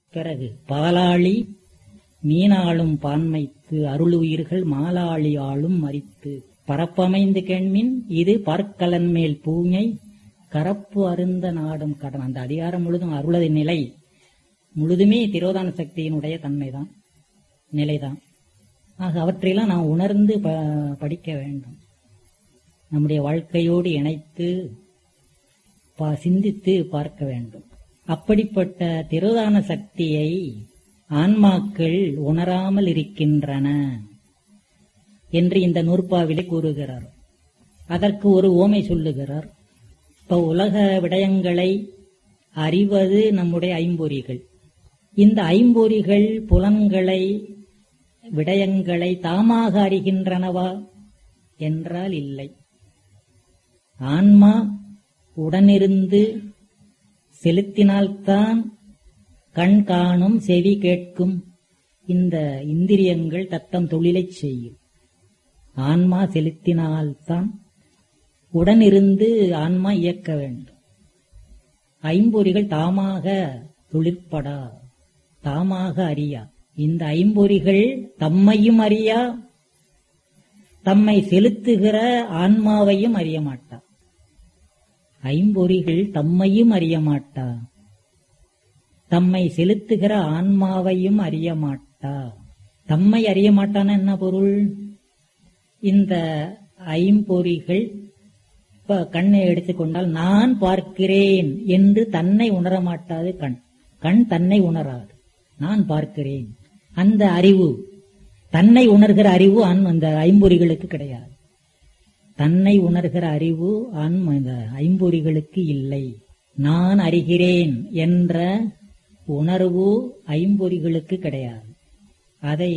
பிறகு பாலாளி மீனாளும் பான்மைத்து அருளுயிர்கள் மாலாளி ஆளும் மறித்து பரப்பமைந்து கேண்மின் இது பார்க்கலன் மேல் பூஞை கரப்பு அருந்த நாடும் கடன் அந்த அதிகாரம் முழுதும் அருளது நிலை முழுதுமே திரோதான சக்தியினுடைய தன்மைதான் நிலைதான் ஆக அவற்றையெல்லாம் நாம் உணர்ந்து ப- படிக்க வேண்டும் நம்முடைய வாழ்க்கையோடு இணைத்து பா- சிந்தித்து பார்க்க வேண்டும் அப்படிப்பட்ட திரோதான சக்தியை ஆன்மாக்கள் உணராமல் இருக்கின்றன என்று இந்த நூற்பாவிலே கூறுகிறார் அதற்கு ஒரு ஓமை சொல்லுகிறார் இப்ப உலக விடயங்களை அறிவது நம்முடைய ஐம்பொறிகள் இந்த ஐம்பொறிகள் புலன்களை விடயங்களை தாமாக அறிகின்றனவா என்றால் இல்லை ஆன்மா உடனிருந்து செலுத்தினால்தான் கண் காணும் செவி கேட்கும் இந்த இந்திரியங்கள் தத்தம் தொழிலைச் செய்யும் ஆன்மா செலுத்தினால்தான் உடனிருந்து ஆன்மா இயக்க வேண்டும் ஐம்பொறிகள் தாமாக தொழிற்படா தாமாக அறியா இந்த ஐம்பொறிகள் தம்மையும் அறியா தம்மை செலுத்துகிற ஆன்மாவையும் அறிய மாட்டா ஐம்பொறிகள் தம்மையும் அறிய மாட்டா தம்மை செலுத்துகிற ஆன்மாவையும் அறிய மாட்டா தம்மை அறிய மாட்டான என்ன பொருள் இந்த ஐம்பொறிகள் இப்ப கண்ணை எடுத்துக்கொண்டால் நான் பார்க்கிறேன் என்று தன்னை உணர மாட்டாது கண் கண் தன்னை உணராது நான் பார்க்கிறேன் அந்த அறிவு தன்னை உணர்கிற அறிவு அன் அந்த ஐம்பொறிகளுக்கு கிடையாது தன்னை உணர்கிற அறிவு அன் இந்த ஐம்பொறிகளுக்கு இல்லை நான் அறிகிறேன் என்ற உணர்வு ஐம்பொறிகளுக்கு கிடையாது அதை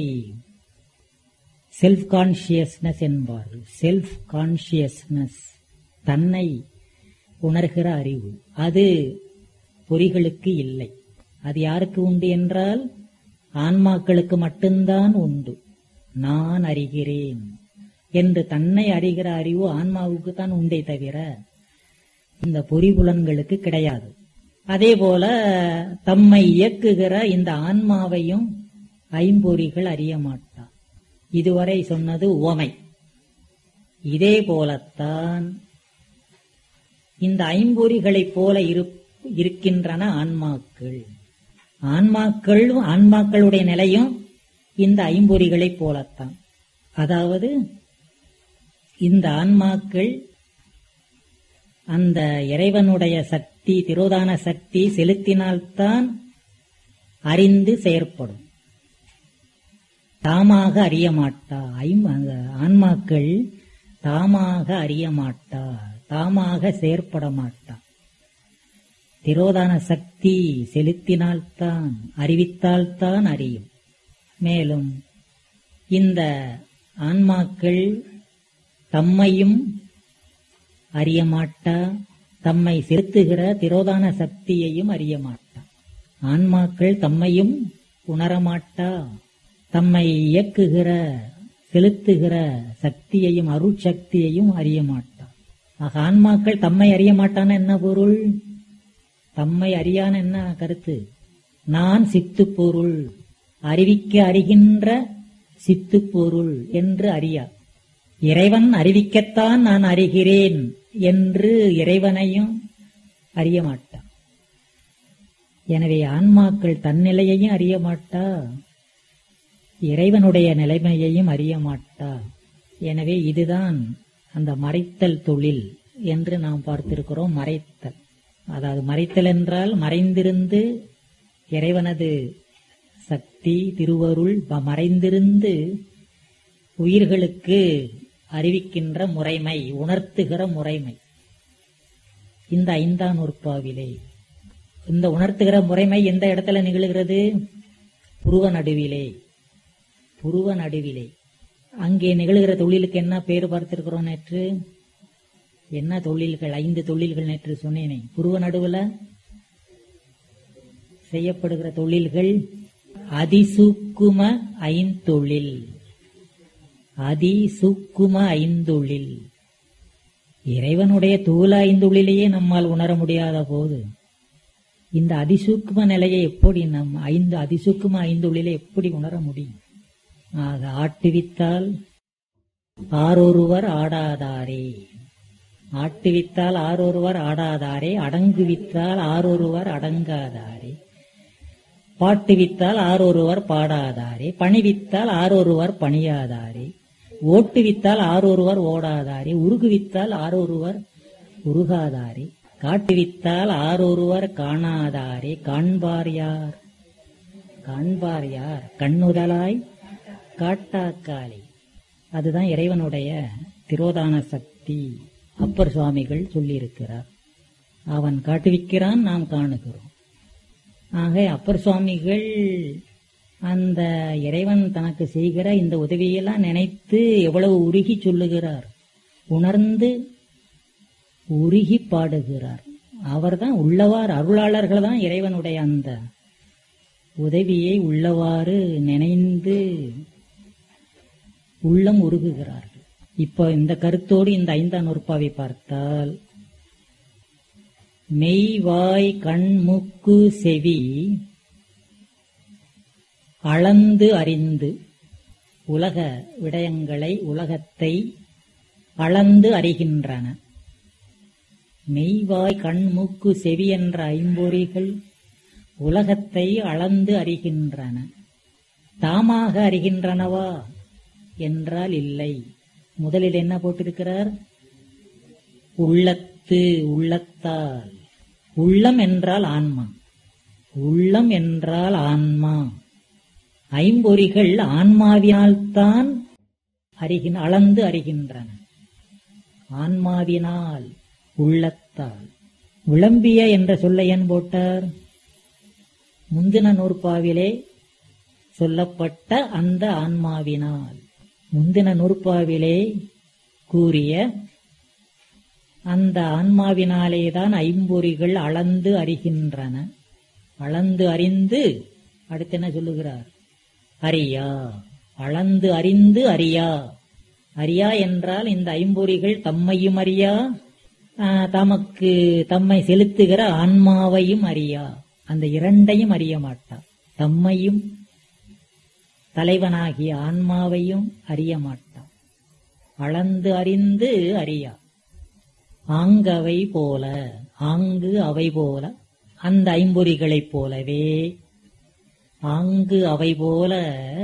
செல்ஃப் கான்சியஸ்னஸ் என்பார்கள் செல்ஃப் கான்சியஸ்னஸ் தன்னை உணர்கிற அறிவு அது பொறிகளுக்கு இல்லை அது யாருக்கு உண்டு என்றால் ஆன்மாக்களுக்கு மட்டும்தான் உண்டு நான் அறிகிறேன் என்று தன்னை அறிகிற அறிவு ஆன்மாவுக்கு தான் உண்டே தவிர இந்த பொறிபுலன்களுக்கு கிடையாது அதே போல தம்மை இயக்குகிற இந்த ஆன்மாவையும் ஐம்பொறிகள் அறிய மாட்டா இதுவரை சொன்னது உவமை இதே போலத்தான் இந்த ஐம்பொறிகளைப் போல இரு- இருக்கின்றன ஆன்மாக்கள் ஆன்மாக்கள் ஆன்மாக்களுடைய நிலையும் இந்த ஐம்பொறிகளைப் போலத்தான் அதாவது இந்த ஆன்மாக்கள் அந்த இறைவனுடைய சக்தி திரோதான சக்தி செலுத்தினால்தான் அறிந்து செயற்படும் தாமாக அறிய மாட்டா ஐம் அந்த ஆன்மாக்கள் தாமாக அறிய மாட்டா தாமாக செயற்பட மாட்டா திரோதான சக்தி செலுத்தினால்தான் அறிவித்தால்தான் அறியும் மேலும் இந்த ஆன்மாக்கள் தம்மையும் அறிய மாட்டா தம்மை செலுத்துகிற திரோதான சக்தியையும் அறிய மாட்டா ஆன்மாக்கள் தம்மையும் உணரமாட்டா தம்மை இயக்குகிற செலுத்துகிற சக்தியையும் அருட்சக்தியையும் அறிய மாட்டா ஆக ஆன்மாக்கள் தம்மை அறிய மாட்டான்னு என்ன பொருள் தம்மை அறியான் என்ன கருத்து நான் சித்து பொருள் அறிவிக்க அறிகின்ற சித்து பொருள் என்று அறியா இறைவன் அறிவிக்கத்தான் நான் அறிகிறேன் என்று இறைவனையும் அறிய மாட்டான் எனவே ஆன்மாக்கள் தன்னிலையையும் அறிய மாட்டா இறைவனுடைய நிலைமையையும் அறிய மாட்டா எனவே இதுதான் அந்த மறைத்தல் தொழில் என்று நாம் பார்த்திருக்கிறோம் மறைத்தல் அதாவது மறைத்தல் என்றால் மறைந்திருந்து இறைவனது சக்தி திருவருள் ப- மறைந்திருந்து உயிர்களுக்கு அறிவிக்கின்ற முறைமை உணர்த்துகிற முறைமை இந்த ஐந்தாம் நூற்பாவிலே இந்த உணர்த்துகிற முறைமை எந்த இடத்துல நிகழ்கிறது புருவ நடுவிலே புருவ நடுவிலே அங்கே நிகழ்கிற தொழிலுக்கு என்ன பேர் பார்த்திருக்கிறோம் நேற்று என்ன தொழில்கள் ஐந்து தொழில்கள் நேற்று சொன்னேனே புருவ நடுவுல செய்யப்படுகிற தொழில்கள் அதிசூக்கும ஐந்தொழில் அதிசூக்கும ஐந்தொழில் இறைவனுடைய தூல ஐந்தொழிலையே நம்மால் உணர முடியாத போது இந்த அதிசூக்கும நிலையை எப்படி நம் ஐந்து அதிசூக்கும ஐந்துள்ளிலே எப்படி உணர முடியும் ஆக ஆட்டுவித்தால் ஆரொருவர் ஆடாதாரே ஆட்டுவித்தால் ஆரொருவர் ஆடாதாரே அடங்குவித்தால் ஆரொருவர் அடங்காதாரே பாட்டுவித்தால் ஆரொருவர் பாடாதாரே பணிவித்தால் ஆரொருவர் பணியாதாரே ஓட்டுவித்தால் ஆரொருவர் ஓடாதாரே உருகுவித்தால் ஆரொருவர் உருகாதாரே காட்டுவித்தால் ஆரொருவர் காணாதாரே காண்பார் யார் காண்பார் யார் கண்ணுதலாய் காட்டாக்காலே அதுதான் இறைவனுடைய திரோதான சக்தி அப்பர் சுவாமிகள் சொல்லியிருக்கிறார் அவன் காட்டுவிக்கிறான் நாம் காணுகிறோம் ஆக அப்பர் சுவாமிகள் அந்த இறைவன் தனக்கு செய்கிற இந்த உதவியெல்லாம் நினைத்து எவ்வளவு உருகி சொல்லுகிறார் உணர்ந்து உருகி பாடுகிறார் அவர்தான் உள்ளவார் அருளாளர்கள் தான் இறைவனுடைய அந்த உதவியை உள்ளவாறு நினைந்து உள்ளம் உருகுகிறார்கள் இப்போ இந்த கருத்தோடு இந்த ஐந்தாம் நூற்பாவை பார்த்தால் மெய் வாய் கண் மூக்கு செவி அளந்து அறிந்து உலக விடயங்களை உலகத்தை அளந்து அறிகின்றன மெய்வாய் கண் மூக்கு செவி என்ற ஐம்பொறிகள் உலகத்தை அளந்து அறிகின்றன தாமாக அறிகின்றனவா என்றால் இல்லை முதலில் என்ன போட்டிருக்கிறார் உள்ளத்து உள்ளத்தால் உள்ளம் என்றால் ஆன்மா உள்ளம் என்றால் ஆன்மா ஐம்பொறிகள் ஆன்மாவினால்தான் அறிகின் அளந்து அறிகின்றன ஆன்மாவினால் உள்ளத்தால் விளம்பிய என்ற சொல்லை ஏன் போட்டார் முந்தின நூற்பாவிலே சொல்லப்பட்ட அந்த ஆன்மாவினால் முந்தின நூற்பாவிலே கூறிய அந்த ஆன்மாவினாலேதான் ஐம்பொறிகள் அளந்து அறிகின்றன அளந்து அறிந்து அடுத்து என்ன சொல்லுகிறார் அறியா அளந்து அறிந்து அறியா அறியா என்றால் இந்த ஐம்பொறிகள் தம்மையும் அறியா ஆ, தமக்கு தம்மை செலுத்துகிற ஆன்மாவையும் அறியா அந்த இரண்டையும் அறிய மாட்டார் தம்மையும் தலைவனாகிய ஆன்மாவையும் அறிய மாட்டான் அளந்து அறிந்து அறியா ஆங்கவை போல ஆங்கு அவை போல அந்த ஐம்பொறிகளைப் போலவே ஆங்கு அவை போல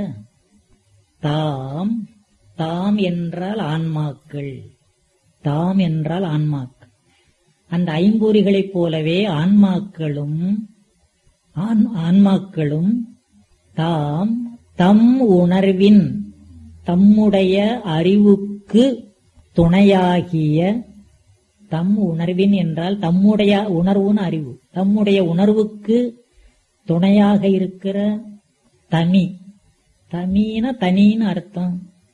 தாம் தாம் என்றால் ஆன்மாக்கள் தாம் என்றால் ஆன்மாக்கள் அந்த ஐம்பொறிகளைப் போலவே ஆன்மாக்களும் ஆன்- ஆன்மாக்களும் தாம் தம் உணர்வின் தம்முடைய அறிவுக்கு துணையாகிய தம் உணர்வின் என்றால் தம்முடைய உணர்வுன்னு அறிவு தம்முடைய உணர்வுக்கு துணையாக இருக்கிற தனி தமின தனின்னு அர்த்தம்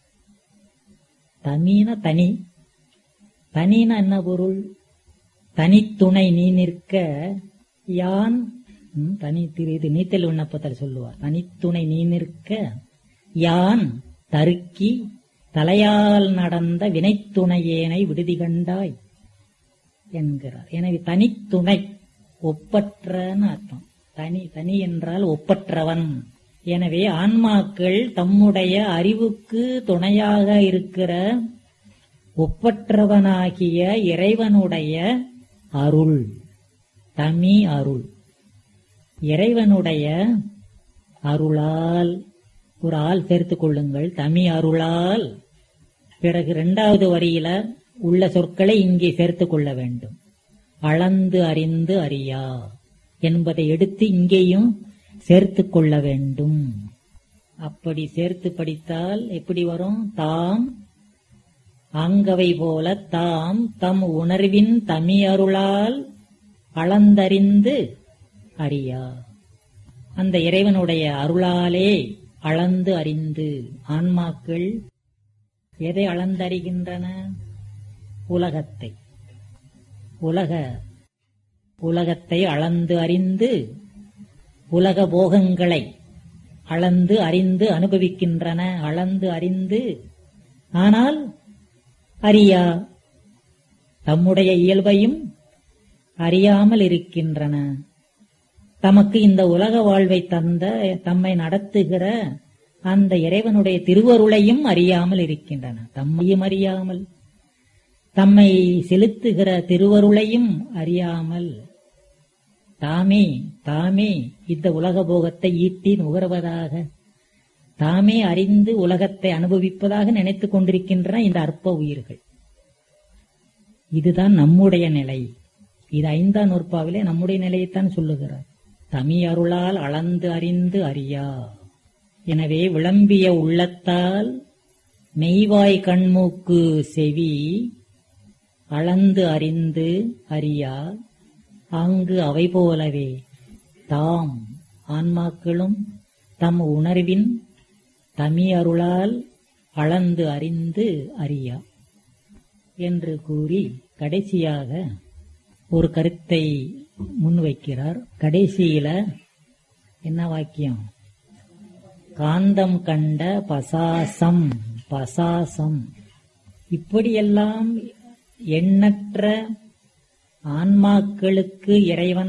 தமின தனி தனின என்ன பொருள் தனித்துணை நீ நிற்க யான் ம், தனி திரு இது நீத்தல் விண்ணப்பத்தில் சொல்லுவார் தனித்துணை நீ நிற்க யான் தருக்கி தலையால் நடந்த வினைத்துணையேனை விடுதி கண்டாய் என்கிறார் எனவே தனித்துணை ஒப்பற்றன்னு அர்த்தம் தனி தனி என்றால் ஒப்பற்றவன் எனவே ஆன்மாக்கள் தம்முடைய அறிவுக்கு துணையாக இருக்கிற ஒப்பற்றவனாகிய இறைவனுடைய அருள் தமி அருள் இறைவனுடைய அருளால் ஒரு ஆள் சேர்த்துக் கொள்ளுங்கள் தமி அருளால் பிறகு இரண்டாவது வரியில உள்ள சொற்களை இங்கே சேர்த்துக் கொள்ள வேண்டும் அளந்து அறிந்து அறியா என்பதை எடுத்து இங்கேயும் சேர்த்துக் கொள்ள வேண்டும் அப்படி சேர்த்து படித்தால் எப்படி வரும் தாம் ஆங்கவை போல தாம் தம் உணர்வின் தமியருளால் அளந்தறிந்து அறியா அந்த இறைவனுடைய அருளாலே அளந்து அறிந்து ஆன்மாக்கள் எதை அளந்தறிகின்றன உலகத்தை உலக உலகத்தை அளந்து அறிந்து உலக போகங்களை அளந்து அறிந்து அனுபவிக்கின்றன அளந்து அறிந்து ஆனால் அறியா தம்முடைய இயல்பையும் அறியாமல் இருக்கின்றன தமக்கு இந்த உலக வாழ்வை தந்த தம்மை நடத்துகிற அந்த இறைவனுடைய திருவருளையும் அறியாமல் இருக்கின்றன தம்மையும் அறியாமல் தம்மை செலுத்துகிற திருவருளையும் அறியாமல் தாமே தாமே இந்த உலக போகத்தை ஈட்டி நுகர்வதாக தாமே அறிந்து உலகத்தை அனுபவிப்பதாக நினைத்துக் கொண்டிருக்கின்றன இந்த அற்ப உயிர்கள் இதுதான் நம்முடைய நிலை இது ஐந்தாம் நூற்பாவிலே நம்முடைய நிலையைத்தான் சொல்லுகிறார் தமி அருளால் அளந்து அறிந்து அறியா எனவே விளம்பிய உள்ளத்தால் மெய்வாய் கண்மூக்கு செவி அளந்து அறிந்து அறியா அங்கு அவை போலவே தாம் ஆன்மாக்களும் தம் உணர்வின் தமி அருளால் அளந்து அறிந்து அறியா என்று கூறி கடைசியாக ஒரு கருத்தை முன்வைக்கிறார் கடைசியில என்ன வாக்கியம் காந்தம் கண்ட பசாசம் பசாசம் இப்படியெல்லாம் எண்ணற்ற ஆன்மாக்களுக்கு இறைவன்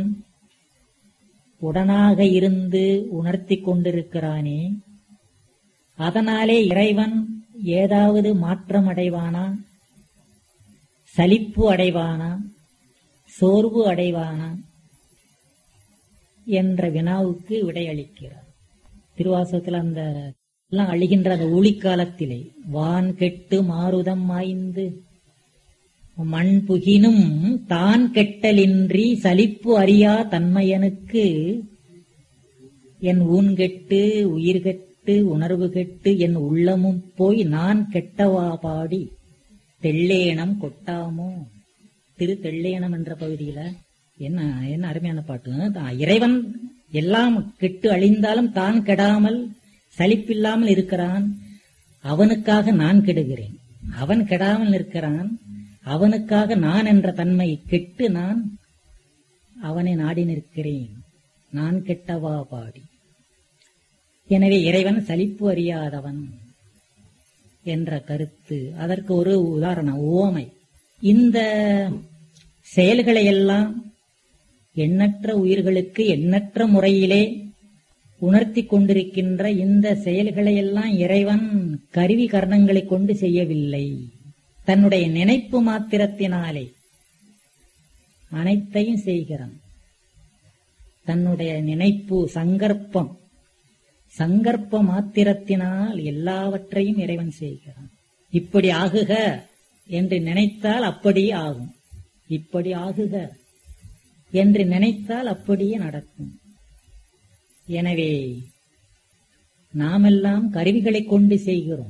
உடனாக இருந்து உணர்த்தி கொண்டிருக்கிறானே அதனாலே இறைவன் ஏதாவது மாற்றம் அடைவானா சலிப்பு அடைவானா சோர்வு அடைவானா என்ற வினாவுக்கு விடையளிக்கிறார் திருவாசகத்தில் அந்த எல்லாம் அழிகின்ற அந்த ஒளிக்காலத்திலே வான் கெட்டு மாருதம் மாய்ந்து மண் புகினும் தான் கெட்டலின்றி சலிப்பு அறியா தன்மையனுக்கு என் ஊன் கெட்டு உயிர் கெட்டு உணர்வு கெட்டு என் உள்ளமும் போய் நான் கெட்டவா பாடி தெள்ளேனம் கொட்டாமோ திரு தெள்ளேனம் என்ற பகுதியில என்ன என்ன அருமையான பாட்டு தான் இறைவன் எல்லாம் கெட்டு அழிந்தாலும் தான் கெடாமல் சலிப்பில்லாமல் இருக்கிறான் அவனுக்காக நான் கெடுகிறேன் அவன் கெடாமல் இருக்கிறான் அவனுக்காக நான் என்ற தன்மை கெட்டு நான் அவனை நாடி நிற்கிறேன் நான் கெட்டவா பாடி எனவே இறைவன் சலிப்பு அறியாதவன் என்ற கருத்து அதற்கு ஒரு உதாரணம் ஓமை இந்த செயல்களை எல்லாம் எண்ணற்ற உயிர்களுக்கு எண்ணற்ற முறையிலே உணர்த்தி கொண்டிருக்கின்ற இந்த செயல்களை எல்லாம் இறைவன் கருவி கரணங்களை கொண்டு செய்யவில்லை தன்னுடைய நினைப்பு மாத்திரத்தினாலே அனைத்தையும் செய்கிறான் தன்னுடைய நினைப்பு சங்கற்பம் சங்கற்ப மாத்திரத்தினால் எல்லாவற்றையும் இறைவன் செய்கிறான் இப்படி ஆகுக என்று நினைத்தால் அப்படியே ஆகும் இப்படி ஆகுக என்று நினைத்தால் அப்படியே நடக்கும் எனவே நாமெல்லாம் கருவிகளை கொண்டு செய்கிறோம்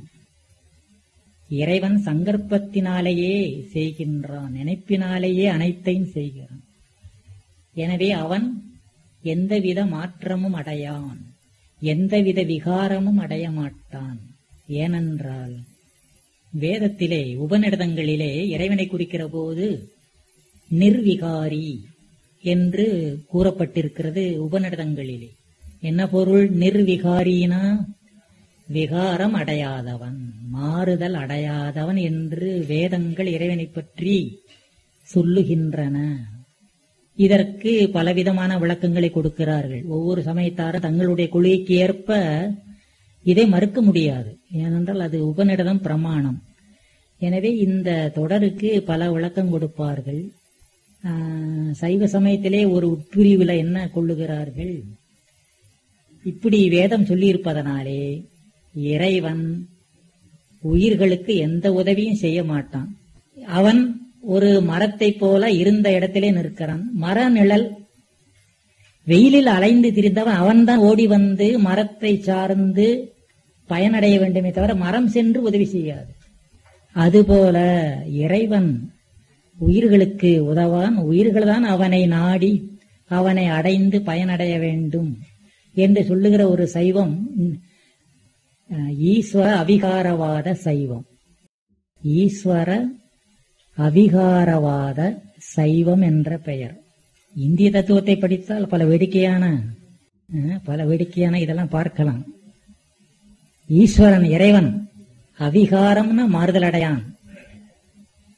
இறைவன் சங்கற்பத்தினாலேயே செய்கின்றான் நினைப்பினாலேயே அனைத்தையும் செய்கிறான் எனவே அவன் எந்தவித மாற்றமும் அடையான் எந்தவித விகாரமும் அடைய மாட்டான் ஏனென்றால் வேதத்திலே உபநிடதங்களிலே இறைவனை குறிக்கிற போது நிர்விகாரி என்று கூறப்பட்டிருக்கிறது உபநிடதங்களிலே என்ன பொருள் நிர்விகாரினா விகாரம் அடையாதவன் மாறுதல் அடையாதவன் என்று வேதங்கள் இறைவனை பற்றி சொல்லுகின்றன இதற்கு பலவிதமான விளக்கங்களை கொடுக்கிறார்கள் ஒவ்வொரு சமயத்தாரும் தங்களுடைய கொள்கைக்கு ஏற்ப இதை மறுக்க முடியாது ஏனென்றால் அது உபநிடதம் பிரமாணம் எனவே இந்த தொடருக்கு பல விளக்கம் கொடுப்பார்கள் ஆஹ், சைவ சமயத்திலே ஒரு உட்பிரிவுல என்ன கொள்ளுகிறார்கள் இப்படி வேதம் சொல்லியிருப்பதனாலே இறைவன் உயிர்களுக்கு எந்த உதவியும் செய்ய மாட்டான் அவன் ஒரு மரத்தை போல இருந்த இடத்திலே நிற்கிறான் மர நிழல் வெயிலில் அலைந்து திரிந்தவன் அவன்தான் ஓடி வந்து மரத்தை சார்ந்து பயனடைய வேண்டுமே தவிர மரம் சென்று உதவி செய்யாது அதுபோல இறைவன் உயிர்களுக்கு உதவான் உயிர்கள் தான் அவனை நாடி அவனை அடைந்து பயனடைய வேண்டும் என்று சொல்லுகிற ஒரு சைவம் அஹ், ஈஸ்வர அவிகாரவாத சைவம் ஈஸ்வர அவிகாரவாத சைவம் என்ற பெயர் இந்திய தத்துவத்தை படித்தால் பல வேடிக்கையான அஹ், பல வேடிக்கையான இதெல்லாம் பார்க்கலாம் ஈஸ்வரன் இறைவன் அவிகாரம்னா மாறுதல் அடையான்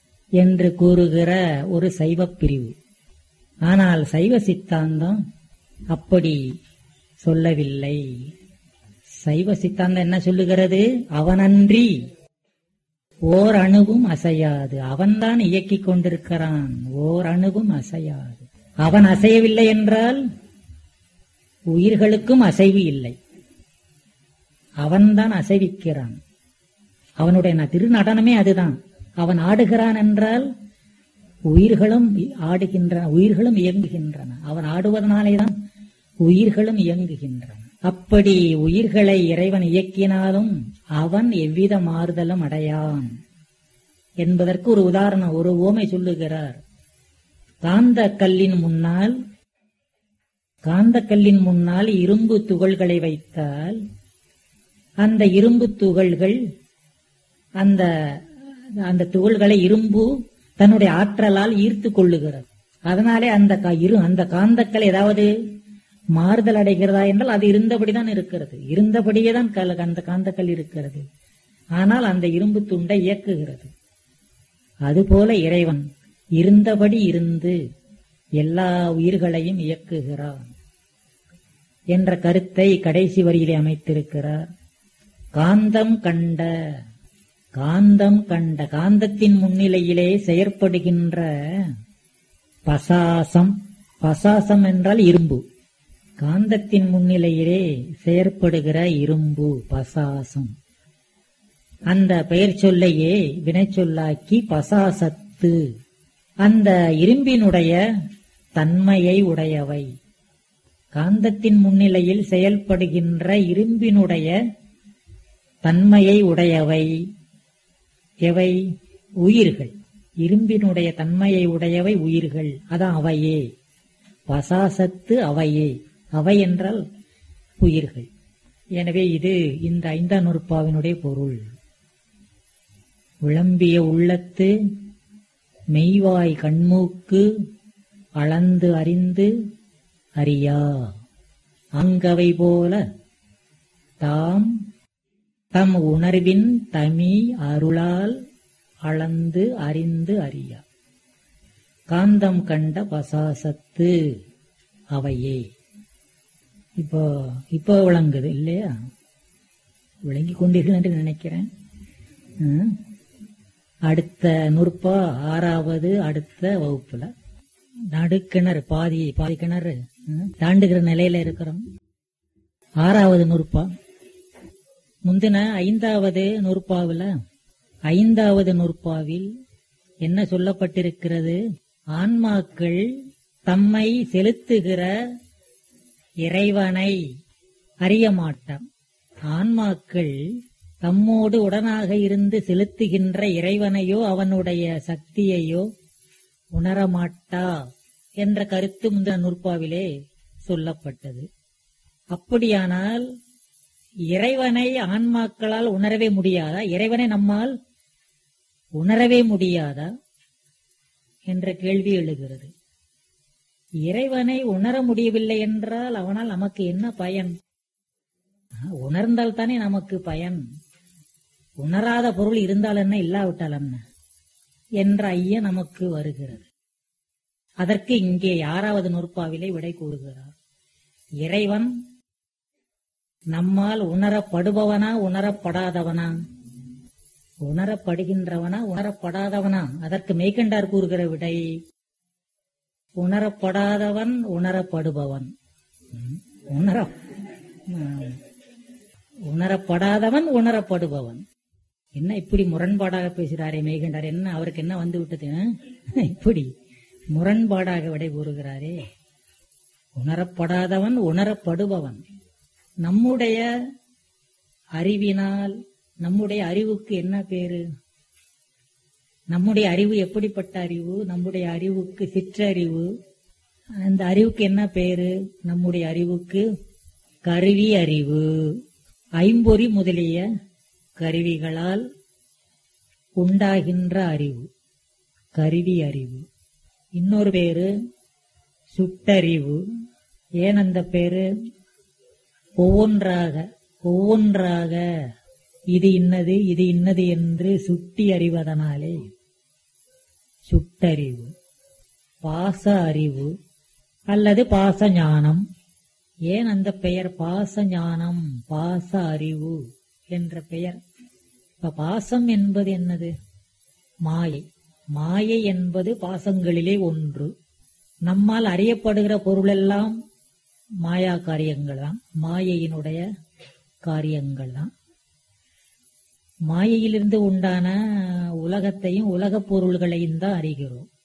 என்று கூறுகிற ஒரு சைவ பிரிவு ஆனால் சைவ சித்தாந்தம் அப்படி சொல்லவில்லை சைவ சித்தாந்தம் என்ன சொல்லுகிறது அவனன்றி ஓர் அணுவும் அசையாது அவன்தான் இயக்கிக் கொண்டிருக்கிறான் ஓர் அணுவும் அசையாது அவன் அசையவில்லை என்றால் உயிர்களுக்கும் அசைவு இல்லை அவன்தான் அசைவிக்கிறான் அவனுடைய ந- திருநடனமே அதுதான் அவன் ஆடுகிறான் என்றால் உயிர்களும் ஆடுகின்றன உயிர்களும் இயங்குகின்றன அவன் ஆடுவதனாலேதான் உயிர்களும் இயங்குகின்றன அப்படி உயிர்களை இறைவன் இயக்கினாலும் அவன் எவ்வித மாறுதலும் அடையான் என்பதற்கு ஒரு உதாரணம் ஒரு ஓமை சொல்லுகிறார் காந்த கல்லின் முன்னால் காந்த கல்லின் முன்னால் இரும்பு துகள்களை வைத்தால் அந்த இரும்பு துகள்கள் அந்த அந்த துகள்களை இரும்பு தன்னுடைய ஆற்றலால் ஈர்த்து கொள்ளுகிறது அதனாலே அந்த கா- இரு அந்த காந்தக்கல் ஏதாவது மாறுதல் அடைகிறதா என்றால் அது இருந்தபடிதான் இருக்கிறது இருந்தபடியே தான் கல் அந்த காந்தக்கல் இருக்கிறது ஆனால் அந்த இரும்பு துண்டை இயக்குகிறது அதுபோல இறைவன் இருந்தபடி இருந்து எல்லா உயிர்களையும் இயக்குகிறான் என்ற கருத்தை கடைசி வரியிலே அமைத்திருக்கிறார் காந்தம் கண்ட காந்தம் கண்ட காந்தத்தின் முன்னிலையிலே செயற்படுகின்ற பசாசம் பசாசம் என்றால் இரும்பு காந்தத்தின் முன்னிலையிலே செயற்படுகிற இரும்பு பசாசம் அந்த பெயர் சொல்லையே வினைச்சொல்லாக்கி பசாசத்து அந்த இரும்பினுடைய தன்மையை உடையவை காந்தத்தின் முன்னிலையில் செயல்படுகின்ற இரும்பினுடைய தன்மையை உடையவை எவை உயிர்கள் இரும்பினுடைய தன்மையை உடையவை உயிர்கள் அதான் அவையே பசாசத்து அவையே அவை என்றால் உயிர்கள் எனவே இது இந்த ஐந்தாம் நூற்பாவினுடைய பொருள் விளம்பிய உள்ளத்து மெய்வாய் கண்மூக்கு அளந்து அறிந்து அறியா அங்கவை போல தாம் தம் உணர்வின் தமி அருளால் அளந்து அறிந்து அறியா காந்தம் கண்ட பசாசத்து அவையே இப்போ இப்போ விளங்குது இல்லையா விளங்கி கொண்டீர்கள் என்று நினைக்கிறேன் ம். அடுத்த நூற்பா ஆறாவது அடுத்த வகுப்புல நடுக்கிணறு பாதி பாதி கிணறு ம், தாண்டுகிற நிலையில இருக்கிறோம் ஆறாவது நூற்பா முந்தின ஐந்தாவது நூற்பாவில் ஐந்தாவது நூற்பாவில் என்ன சொல்லப்பட்டிருக்கிறது ஆன்மாக்கள் தம்மை செலுத்துகிற இறைவனை அறிய மாட்டான் ஆன்மாக்கள் தம்மோடு உடனாக இருந்து செலுத்துகின்ற இறைவனையோ அவனுடைய சக்தியையோ உணரமாட்டா என்ற கருத்து முந்தின நூற்பாவிலே சொல்லப்பட்டது அப்படியானால் இறைவனை ஆன்மாக்களால் உணரவே முடியாதா இறைவனை நம்மால் உணரவே முடியாதா என்ற கேள்வி எழுகிறது இறைவனை உணர முடியவில்லை என்றால் அவனால் நமக்கு என்ன பயன் உணர்ந்தால் தானே நமக்கு பயன் உணராத பொருள் இருந்தால் என்ன இல்லாவிட்டால் என்ன என்ற ஐய நமக்கு வருகிறது அதற்கு இங்கே ஆறாவது நூற்பாவிலே விடை கூறுகிறார் இறைவன் நம்மால் உணரப்படுபவனா உணரப்படாதவனா உணரப்படுகின்றவனா உணரப்படாதவனா அதற்கு மெய்கண்டார் கூறுகிற விடை உணரப்படாதவன் உணரப்படுபவன் ம், உணர ம், உணரப்படாதவன் உணரப்படுபவன் என்ன இப்படி முரண்பாடாக பேசுகிறாரே மெய்கண்டார் என்ன அவருக்கு என்ன வந்து விட்டது ஆ? இப்படி முரண்பாடாக விடை கூறுகிறாரே உணரப்படாதவன் உணரப்படுபவன் நம்முடைய அறிவினால் நம்முடைய அறிவுக்கு என்ன பேரு நம்முடைய அறிவு எப்படிப்பட்ட அறிவு நம்முடைய அறிவுக்கு சிற்றறிவு அந்த அறிவுக்கு என்ன பேரு நம்முடைய அறிவுக்கு கருவி அறிவு ஐம்பொறி முதலிய கருவிகளால் உண்டாகின்ற அறிவு கருவி அறிவு இன்னொரு பேரு சுட்டறிவு ஏன் அந்த பேரு ஒவ்வொன்றாக ஒவ்வொன்றாக இது இன்னது இது இன்னது என்று சுட்டி அறிவதனாலே சுட்டறிவு பாச அறிவு அல்லது பாச ஞானம் ஏன் அந்த பெயர் பாச ஞானம் பாச அறிவு என்ற பெயர் இப்ப பாசம் என்பது என்னது மாயை மாயை என்பது பாசங்களிலே ஒன்று நம்மால் அறியப்படுகிற பொருளெல்லாம் மாயா காரியங்கள் தான் மாயையினுடைய காரியங்கள் தான் மாயையிலிருந்து உண்டான உலகத்தையும் உலகப் பொருள்களையும் தான் அறிகிறோம்